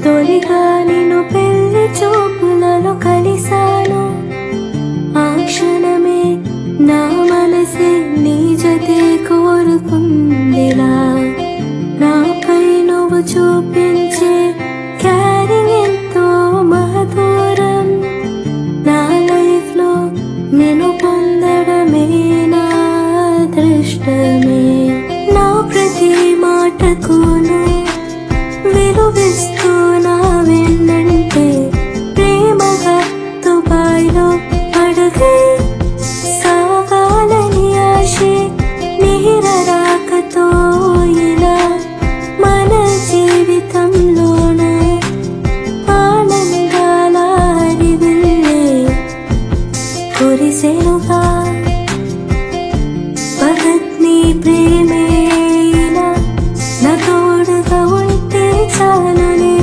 తొలిగా నిన్ను పెళ్లి చూపులలో కలిసాను ఆ క్షణమే నా మనసే నీ జతే కోరుకుందిలా నాపై నువ్వు చూపించే క్యారింగ్ ఎంతో మహదూరం నా లైఫ్ లో నేను పొందడమే నా అదృష్టమే నా ప్రతి మాటకును విలువిస్తూ నా వెన్నంటే ప్రేమగా దుబాయ్లో అడుగే సాగాలని ఆశే నీరరాకతో ఇలా మన జీవితంలోన ఆనందాల అరివిల్లే కురిసెనుగా పగత్ని ప్రేమేలా నా తోడుగా ఉంటే చాలునే